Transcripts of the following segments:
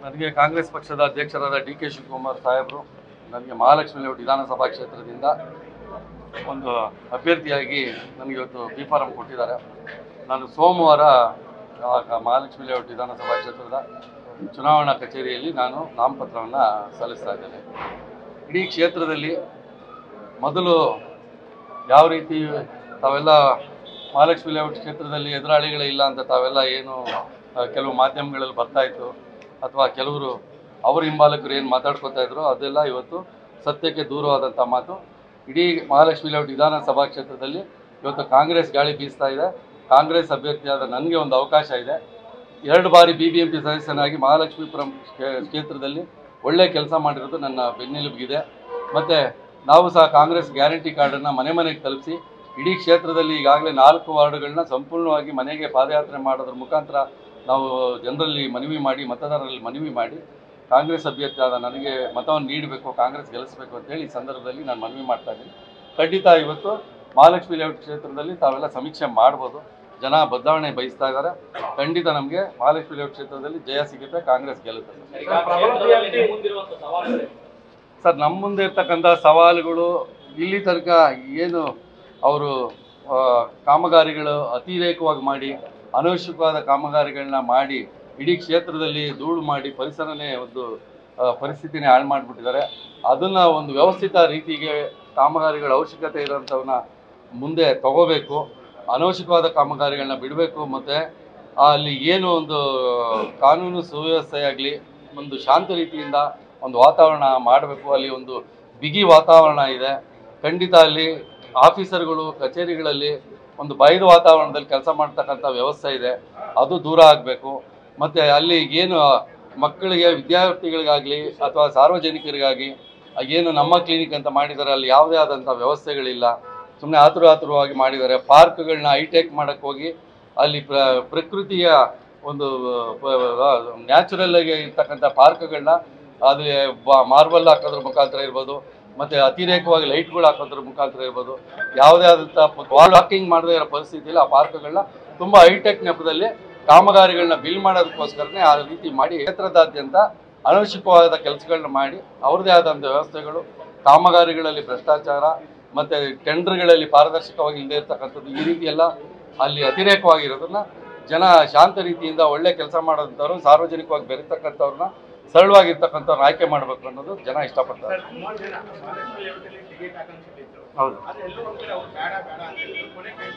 ನನಗೆ ಕಾಂಗ್ರೆಸ್ ಪಕ್ಷದ ಅಧ್ಯಕ್ಷರಾದ ಡಿ ಕೆ ಶಿವಕುಮಾರ್ ಸಾಹೇಬರು ನನಗೆ ಮಹಾಲಕ್ಷ್ಮಿ ಲೇಔಟ್ ವಿಧಾನಸಭಾ ಕ್ಷೇತ್ರದಿಂದ ಒಂದು ಅಭ್ಯರ್ಥಿಯಾಗಿ ನನಗೆ ಇವತ್ತು ಬಿ ಫಾರಂ ಕೊಟ್ಟಿದ್ದಾರೆ ನಾನು ಸೋಮವಾರ ಆ ಮಹಾಲಕ್ಷ್ಮಿ ಲೇಔಟ್ ವಿಧಾನಸಭಾ ಕ್ಷೇತ್ರದ ಚುನಾವಣಾ ಕಚೇರಿಯಲ್ಲಿ ನಾನು ನಾಮಪತ್ರವನ್ನು ಸಲ್ಲಿಸ್ತಾ ಇದ್ದೇನೆ ಇಡೀ ಕ್ಷೇತ್ರದಲ್ಲಿ ಮೊದಲು ಯಾವ ರೀತಿ ತಾವೆಲ್ಲ ಮಹಾಲಕ್ಷ್ಮಿ ಲೇಔಟ್ ಕ್ಷೇತ್ರದಲ್ಲಿ ಎದುರಾಳಿಗಳೇ ಇಲ್ಲ ಅಂತ ತಾವೆಲ್ಲ ಏನು ಆ, ಕೆಲವು ಮಾಧ್ಯಮಗಳಲ್ಲಿ ಬರ್ತಾ ಇತ್ತು ಅಥವಾ ಕೆಲವರು ಅವರ ಹಿಂಬಾಲಕರು ಏನು ಮಾತಾಡ್ಕೊತಾ ಇದ್ರು ಅದೆಲ್ಲ ಇವತ್ತು ಸತ್ಯಕ್ಕೆ ದೂರವಾದಂಥ ಮಾತು ಇಡೀ ಮಹಾಲಕ್ಷ್ಮಿ ಲೇಔಟ್ ವಿಧಾನಸಭಾ ಕ್ಷೇತ್ರದಲ್ಲಿ ಇವತ್ತು ಕಾಂಗ್ರೆಸ್ ಗಾಳಿ ಬೀಸ್ತಾ ಇದೆ ಕಾಂಗ್ರೆಸ್ ಅಭ್ಯರ್ಥಿಯಾದ ನನಗೆ ಒಂದು ಅವಕಾಶ ಇದೆ ಎರಡು ಬಾರಿ ಬಿ ಬಿ ಎಂ ಪಿ ಸದಸ್ಯನಾಗಿ ಮಹಾಲಕ್ಷ್ಮೀಪುರಂ ಕ್ಷೇ- ಕ್ಷೇತ್ರದಲ್ಲಿ ಒಳ್ಳೆ ಕೆಲಸ ಮಾಡಿರೋದು ನನ್ನ ಬೆನ್ನೆಲುಬಿಗಿದೆ ಮತ್ತು ನಾವು ಸಹ ಕಾಂಗ್ರೆಸ್ ಗ್ಯಾರಂಟಿ ಕಾರ್ಡನ್ನು ಮನೆ ಮನೆಗೆ ತಲುಪಿಸಿ ಇಡೀ ಕ್ಷೇತ್ರದಲ್ಲಿ ಈಗಾಗಲೇ ನಾಲ್ಕು ವಾರ್ಡ್ಗಳನ್ನ ಸಂಪೂರ್ಣವಾಗಿ ಮನೆಗೆ ಪಾದಯಾತ್ರೆ ಮಾಡೋದ್ರ ಮುಖಾಂತರ ನಾವು ಜನರಲ್ಲಿ ಮನವಿ ಮಾಡಿ ಮತದಾರರಲ್ಲಿ ಮನವಿ ಮಾಡಿ ಕಾಂಗ್ರೆಸ್ ಅಭ್ಯರ್ಥಿಯಾದ ನನಗೆ ಮತವನ್ನು ನೀಡಬೇಕು ಕಾಂಗ್ರೆಸ್ ಗೆಲ್ಲಿಸಬೇಕು ಅಂತೇಳಿ ಈ ಸಂದರ್ಭದಲ್ಲಿ ನಾನು ಮನವಿ ಮಾಡ್ತಾ ಇದ್ದೀನಿ ಖಂಡಿತ ಇವತ್ತು ಮಹಾಲಕ್ಷ್ಮಿ ಲೇಔಟ್ ಕ್ಷೇತ್ರದಲ್ಲಿ ತಾವೆಲ್ಲ ಸಮೀಕ್ಷೆ ಮಾಡ್ಬೋದು ಜನ ಬದಲಾವಣೆ ಬಯಸ್ತಾ ಇದ್ದಾರೆ ಖಂಡಿತ ನಮಗೆ ಮಹಾಲಕ್ಷ್ಮಿ ಲೇಔಟ್ ಕ್ಷೇತ್ರದಲ್ಲಿ ಜಯ ಸಿಗುತ್ತೆ ಕಾಂಗ್ರೆಸ್ ಗೆಲ್ಲುತ್ತೆ ಸರ್ ನಮ್ಮ ಮುಂದೆ ಇರ್ತಕ್ಕಂಥ ಸವಾಲುಗಳು ಇಲ್ಲಿ ತನಕ ಏನು ಅವರು ಆ, ಕಾಮಗಾರಿಗಳು ಅತಿರೇಕವಾಗಿ ಮಾಡಿ ಅನವಶ್ಯಕವಾದ ಕಾಮಗಾರಿಗಳನ್ನ ಮಾಡಿ ಇಡೀ ಕ್ಷೇತ್ರದಲ್ಲಿ ಧೂಳು ಮಾಡಿ ಪರಿಸರನೇ ಒಂದು ಆ, ಪರಿಸ್ಥಿತಿನೇ ಹಾಳು ಮಾಡಿಬಿಟ್ಟಿದ್ದಾರೆ ಅದನ್ನ ಒಂದು ವ್ಯವಸ್ಥಿತ ರೀತಿಗೆ ಕಾಮಗಾರಿಗಳ ಅವಶ್ಯಕತೆ ಇರೋಂಥವನ್ನ ಮುಂದೆ ತಗೋಬೇಕು ಅನವಶ್ಯಕವಾದ ಕಾಮಗಾರಿಗಳನ್ನ ಬಿಡಬೇಕು ಮತ್ತು ಅಲ್ಲಿ ಏನು ಒಂದು ಕಾನೂನು ಸುವ್ಯವಸ್ಥೆ ಆಗಲಿ ಒಂದು ಶಾಂತ ರೀತಿಯಿಂದ ಒಂದು ವಾತಾವರಣ ಮಾಡಬೇಕು ಅಲ್ಲಿ ಒಂದು ಬಿಗಿ ವಾತಾವರಣ ಇದೆ ಖಂಡಿತ ಅಲ್ಲಿ ಆಫೀಸರ್ಗಳು ಕಚೇರಿಗಳಲ್ಲಿ ಒಂದು ಭಯದ ವಾತಾವರಣದಲ್ಲಿ ಕೆಲಸ ಮಾಡ್ತಕ್ಕಂಥ ವ್ಯವಸ್ಥೆ ಇದೆ ಅದು ದೂರ ಆಗಬೇಕು ಮತ್ತು ಅಲ್ಲಿ ಏನು ಮಕ್ಕಳಿಗೆ ವಿದ್ಯಾರ್ಥಿಗಳಿಗಾಗಲಿ ಅಥವಾ ಸಾರ್ವಜನಿಕರಿಗಾಗಿ ಏನು ನಮ್ಮ ಕ್ಲಿನಿಕ್ ಅಂತ ಮಾಡಿದ್ದಾರೆ ಅಲ್ಲಿ ಯಾವುದೇ ಆದಂಥ ವ್ಯವಸ್ಥೆಗಳಿಲ್ಲ ಸುಮ್ಮನೆ ಆತುರ ಆತುರವಾಗಿ ಮಾಡಿದ್ದಾರೆ ಪಾರ್ಕ್ಗಳನ್ನ ಹೈಟೆಕ್ ಮಾಡಕ್ಕೆ ಹೋಗಿ ಅಲ್ಲಿ ಪ್ರ ಪ್ರಕೃತಿಯ ಒಂದು ನ್ಯಾಚುರಲ್ ಆಗಿ ಇರ್ತಕ್ಕಂಥ ಪಾರ್ಕ್ಗಳನ್ನ ಅದು ಮಾರ್ಬಲ್ ಹಾಕೋದ್ರ ಮುಖಾಂತರ ಇರ್ಬೋದು ಮತ್ತೆ ಅತಿರೇಕವಾಗಿ ಲೈಟ್ಗಳು ಹಾಕೋದ್ರ ಮುಖಾಂತರ ಇರ್ಬೋದು ಯಾವುದೇ ಆದಂಥ ವಾಕಿಂಗ್ ಮಾಡದೇ ಇರೋ ಪರಿಸ್ಥಿತಿಯಲ್ಲಿ ಆ ಪಾರ್ಕ್ಗಳನ್ನ ತುಂಬ ಹೈಟೆಕ್ ನೆಪದಲ್ಲಿ ಕಾಮಗಾರಿಗಳನ್ನ ಬಿಲ್ ಮಾಡೋದಕ್ಕೋಸ್ಕರನೇ ಆ ರೀತಿ ಮಾಡಿ ಕ್ಷೇತ್ರದಾದ್ಯಂತ ಅನವಶ್ಯಕವಾದ ಕೆಲಸಗಳನ್ನ ಮಾಡಿ ಅವ್ರದ್ದೇ ಆದಂಥ ವ್ಯವಸ್ಥೆಗಳು ಕಾಮಗಾರಿಗಳಲ್ಲಿ ಭ್ರಷ್ಟಾಚಾರ ಮತ್ತೆ ಟೆಂಡರ್ಗಳಲ್ಲಿ ಪಾರದರ್ಶಕವಾಗಿ ಇಲ್ಲದೆ ಇರ್ತಕ್ಕಂಥದ್ದು ಈ ರೀತಿ ಎಲ್ಲ ಅಲ್ಲಿ ಅತಿರೇಕವಾಗಿರೋದನ್ನ ಜನ ಶಾಂತ ರೀತಿಯಿಂದ ಒಳ್ಳೆ ಕೆಲಸ ಮಾಡೋದಂಥವ್ರು ಸಾರ್ವಜನಿಕವಾಗಿ ಬೆರೀತಕ್ಕಂಥವ್ರನ್ನ ಸರಳವಾಗಿರ್ತಕ್ಕಂಥವ್ರನ್ನ ಆಯ್ಕೆ ಮಾಡಬೇಕು ಅನ್ನೋದು ಜನ ಇಷ್ಟಪಡ್ತಾರೆ ಸುಮಾರು ಜನ ಮಹಾಲಕ್ಷ್ಮಿ ಲೇಔಟಲ್ಲಿ ಟಿಕೆಟ್ ಆಕಾಂಕ್ಷಿಗಳಿದ್ರು ಹೌದು ಆದ್ರೆ ಎಲ್ಲೋ ಒಂದ್ ಕಡೆ ಅವ್ರು ಬೇಡ ಬೇಡ ಅಂತ ಹೇಳಿದ್ರು ಕೊನೆ ಕೈಸು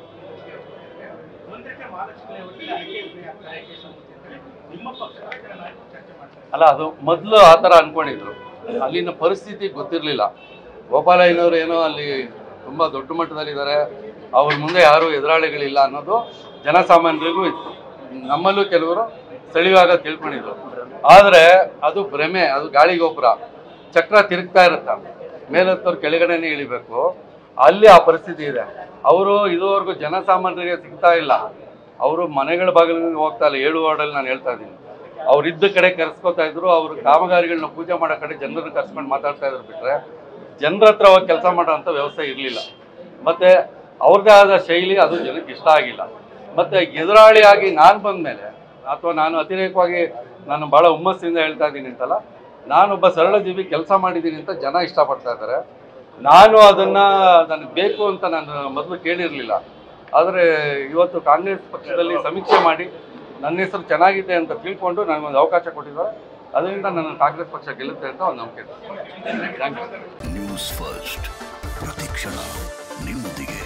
ಮುಂದಕ್ಕೆ ಮಹಾಲಕ್ಷ್ಮಿ ಲೇಔಟಲ್ಲಿ ಆಯ್ಕೆ ಫ್ರೀ ಆಗ್ತದೆ ಆಯ್ಕೆ ಸಮಸ್ಯೆ ಅಂತೇಳಿ ನಿಮ್ಮ ಪಕ್ಷದ ಕೆಲ ನಾಯಕರು ಚರ್ಚೆ ಮಾಡ್ತಾರೆ ಅಲ್ಲ ಅದು ಮೊದಲು ಆ ಥರ ಅನ್ಕೊಂಡಿದ್ರು ಅಲ್ಲಿನ ಪರಿಸ್ಥಿತಿ ಗೊತ್ತಿರಲಿಲ್ಲ ಗೋಪಾಲಯ್ಯನವರು ಏನೋ ಅಲ್ಲಿ ತುಂಬ ದೊಡ್ಡ ಮಟ್ಟದಲ್ಲಿದ್ದಾರೆ ಅವ್ರ ಮುಂದೆ ಯಾರೂ ಎದುರಾಳಿಗಳಿಲ್ಲ ಅನ್ನೋದು ಜನಸಾಮಾನ್ಯರಿಗೂ ಇತ್ತು ನಮ್ಮಲ್ಲೂ ಕೆಲವರು ಸ್ಥಳೀಯವಾಗ ತಿಳ್ಕೊಂಡಿದ್ರು ಆದರೆ ಅದು ಭ್ರಮೆ ಅದು ಗಾಳಿಗೊಬ್ಬರ ಚಕ್ರ ತಿರುಗ್ತಾ ಇರುತ್ತೆ ಮೇಲತ್ತವ್ರು ಕೆಳಗಡೆನೇ ಇಳಿಬೇಕು ಅಲ್ಲಿ ಆ ಪರಿಸ್ಥಿತಿ ಇದೆ ಅವರು ಇದುವರೆಗೂ ಜನಸಾಮಾನ್ಯರಿಗೆ ಸಿಗ್ತಾ ಇಲ್ಲ ಅವರು ಮನೆಗಳ ಬಾಗಿಲಿಗೆ ಹೋಗ್ತಾ ಇಲ್ಲ ಏಳು ವಾರ್ಡಲ್ಲಿ ನಾನು ಹೇಳ್ತಾ ಇದ್ದೀನಿ ಅವ್ರು ಇದ್ದ ಕಡೆ ಕರೆಸ್ಕೊತಾ ಇದ್ರು ಅವರು ಕಾಮಗಾರಿಗಳನ್ನ ಪೂಜೆ ಮಾಡೋ ಕಡೆ ಜನರನ್ನ ಕರ್ಸ್ಕೊಂಡು ಮಾತಾಡ್ತಾ ಇದ್ರು ಬಿಟ್ರೆ ಜನರ ಹತ್ರ ಹೋಗಿ ಕೆಲಸ ಮಾಡೋಂಥ ವ್ಯವಸ್ಥೆ ಇರಲಿಲ್ಲ ಮತ್ತೆ ಅವ್ರದ್ದೇ ಆದ ಶೈಲಿ ಅದು ಜನಕ್ಕೆ ಇಷ್ಟ ಆಗಿಲ್ಲ ಮತ್ತೆ ಎದುರಾಳಿಯಾಗಿ ನಾನು ಬಂದ ಮೇಲೆ ಅಥವಾ ನಾನು ಅತಿರೇಕವಾಗಿ ನಾನು ಬಹಳ ಹುಮ್ಮಸ್ಸಿಂದ ಹೇಳ್ತಾ ಇದ್ದೀನಿ ಅಂತಲ್ಲ ನಾನೊಬ್ಬ ಸರಳ ಜೀವಿ ಕೆಲಸ ಮಾಡಿದ್ದೀನಿ ಅಂತ ಜನ ಇಷ್ಟಪಡ್ತಾ ಇದ್ದಾರೆ ನಾನು ಅದನ್ನ ನನಗೆ ಬೇಕು ಅಂತ ನಾನು ಮೊದಲು ಕೇಳಿರಲಿಲ್ಲ ಆದರೆ ಇವತ್ತು ಕಾಂಗ್ರೆಸ್ ಪಕ್ಷದಲ್ಲಿ ಸಮೀಕ್ಷೆ ಮಾಡಿ ನನ್ನ ಹೆಸರು ಚೆನ್ನಾಗಿದೆ ಅಂತ ತಿಳ್ಕೊಂಡು ನನಗೊಂದು ಅವಕಾಶ ಕೊಟ್ಟಿದ್ದಾರೆ ಅದರಿಂದ ನನ್ನ ಕಾಂಗ್ರೆಸ್ ಪಕ್ಷ ಗೆಲ್ಲುತ್ತೆ ಅಂತ ಒಂದು ನಂಬಿಕೆ ಇದೆ ಥ್ಯಾಂಕ್ ಯು ನ್ಯೂಸ್ ಫಸ್ಟ್ ಪ್ರತಿಕ್ಷಣ ನಿಮ್ಮೊಂದಿಗೆ